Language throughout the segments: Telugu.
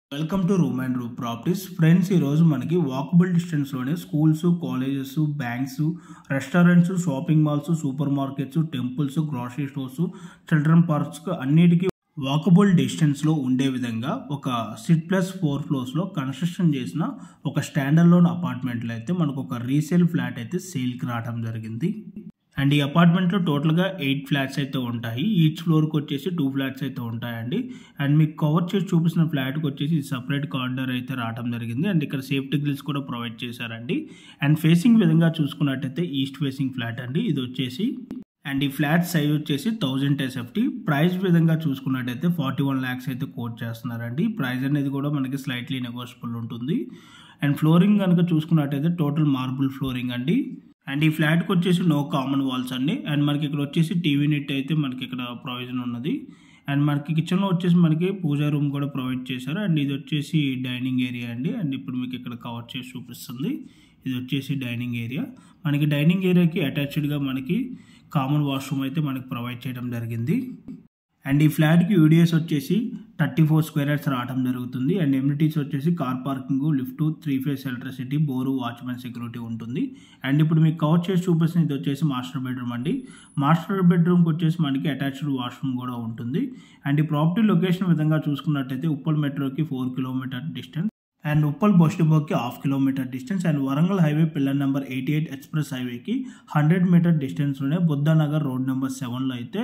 welcome to room and room properties friends ఈరోజు మనకి వాకబుల్ డిస్టెన్స్లోనే schools colleges banks restaurants shopping malls super markets temples grocery stores children parks అన్నిటికీ వాకబుల్ డిస్టెన్స్లో ఉండే విధంగా ఒక సిట్ ప్లస్ ఫోర్ ఫ్లోర్స్లో కన్స్ట్రక్షన్ చేసిన ఒక స్టాండర్డ్ లోన్ అపార్ట్మెంట్లో అయితే మనకు ఒక రీసేల్ ఫ్లాట్ అయితే సేల్కి రావడం జరిగింది అండ్ ఈ అపార్ట్మెంట్లో టోటల్గా ఎయిట్ ఫ్లాట్స్ అయితే ఉంటాయి ఈచ్ ఫ్లోర్కి వచ్చేసి టూ ఫ్లాట్స్ అయితే ఉంటాయండి అండ్ మీకు కవర్ చేసి చూపిస్తున్న ఫ్లాట్కి వచ్చేసి సపరేట్ కార్నర్ అయితే రావడం జరిగింది అండ్ ఇక్కడ సేఫ్టీ గ్రిల్స్ కూడా ప్రొవైడ్ చేశారండి అండ్ ఫేసింగ్ విధంగా చూసుకున్నట్టయితే ఈస్ట్ ఫేసింగ్ ఫ్లాట్ అండి ఇది వచ్చేసి అండ్ ఈ ఫ్లాట్ సైజ్ వచ్చేసి థౌజండ్ ఎస్ఎఫ్టీ ప్రైస్ విధంగా చూసుకున్నట్టయితే ఫార్టీ వన్ ల్యాక్స్ అయితే కోట్ చేస్తున్నారండి ప్రైస్ అనేది కూడా మనకి స్లైట్లీ నెగోషియబుల్ ఉంటుంది అండ్ ఫ్లోరింగ్ కనుక చూసుకున్నట్టయితే టోటల్ మార్బుల్ ఫ్లోరింగ్ అండి అండ్ ఈ ఫ్లాట్కి వచ్చేసి నో కామన్ వాల్స్ అండి అండ్ మనకి ఇక్కడ వచ్చేసి టీవీ నెట్ అయితే మనకి ఇక్కడ ప్రొవిజన్ ఉన్నది అండ్ మనకి కిచెన్లో వచ్చేసి మనకి పూజా రూమ్ కూడా ప్రొవైడ్ చేశారు అండ్ ఇది వచ్చేసి డైనింగ్ ఏరియా అండి అండ్ ఇప్పుడు మీకు ఇక్కడ కవర్ చేసి చూపిస్తుంది ఇది వచ్చేసి డైనింగ్ ఏరియా మనకి డైనింగ్ ఏరియాకి అటాచ్డ్గా మనకి కామన్ వాష్రూమ్ అయితే మనకి ప్రొవైడ్ చేయడం జరిగింది అండ్ ఈ ఫ్లాట్కి యూడిఎస్ వచ్చేసి థర్టీ ఫోర్ స్క్వేర్ యార్డ్స్ రావడం జరుగుతుంది అండ్ ఎమ్యూనిటీస్ వచ్చేసి car parking lift three phase electricity bore watchman security ఉంటుంది అండ్ ఇప్పుడు మీకు కవర్ చేసి చూపిస్తుంది ఇది వచ్చేసి మాస్టర్ బెడ్రూమ్ అండి మాస్టర్ బెడ్రూమ్కి వచ్చేసి మనకి అటాచ్డ్ వాష్రూమ్ కూడా ఉంటుంది అండ్ ఈ ప్రాపర్టీ లొకేషన్ విధంగా చూసుకున్నట్టయితే ఉప్పల్ మెట్రోకి four kilometre distance and Uppal బొస్టిబోకి half kilometre distance and Warangal highway pillar number eighty eight express హైవేకి హండ్రెడ్ మీటర్ డిస్టెన్స్లోనే బుద్ధనగర్ రోడ్ నెంబర్ సెవెన్లో అయితే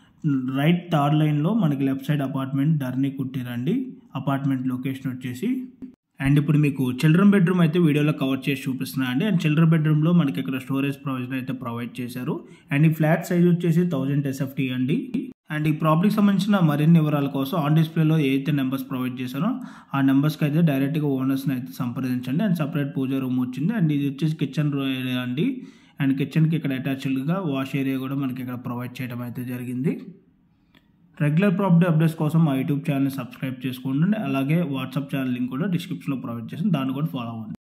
రైట్ థర్డ్ లైన్లో మనకి లెఫ్ట్ సైడ్ అపార్ట్మెంట్ డర్నీ కుట్టిరండి అపార్ట్మెంట్ లొకేషన్ వచ్చేసి అండ్ ఇప్పుడు మీకు చిల్డ్రన్ బెడ్రూమ్ అయితే వీడియోలో కవర్ చేసి చూపిస్తున్నా అండి అండ్ చిల్డ్రన్ బెడ్రూమ్లో మనకి ఇక్కడ స్టోరేజ్ ప్రొవిజన్ అయితే ప్రొవైడ్ చేశారు అండ్ ఈ ఫ్లాట్ సైజ్ వచ్చేసి థౌజండ్ ఎస్ఎఫ్టీ అండి అండ్ ఈ ప్రాపర్టీకి సంబంధించిన మరిన్ని వివరాల కోసం ఆన్ డిస్ప్లేలో ఏదైతే నెంబర్స్ ప్రొవైడ్ చేశారో ఆ నెంబర్స్కి అయితే డైరెక్ట్గా ఓనర్స్ని అయితే సంప్రదించండి అండ్ సపరేట్ పూజ రూమ్ వచ్చింది అండ్ ఇది వచ్చేసి కిచెన్ ఏరియా అండి అండ్ కిచెన్కి ఇక్కడ అటాచ్డ్గా వాష్ ఏరియా కూడా మనకి ఇక్కడ ప్రొవైడ్ చేయడం అయితే జరిగింది రెగ్యులర్ ప్రాపర్టీ అప్డేట్స్ కోసం మా యూట్యూబ్ ఛానల్ సబ్స్క్రైబ్ చేసుకోండి అలాగే వాట్సాప్ ఛానల్ లింక్ కూడా డిస్క్రిప్షన్లో ప్రొవైడ్ చేసి దాన్ని కూడా ఫాలో అవ్వండి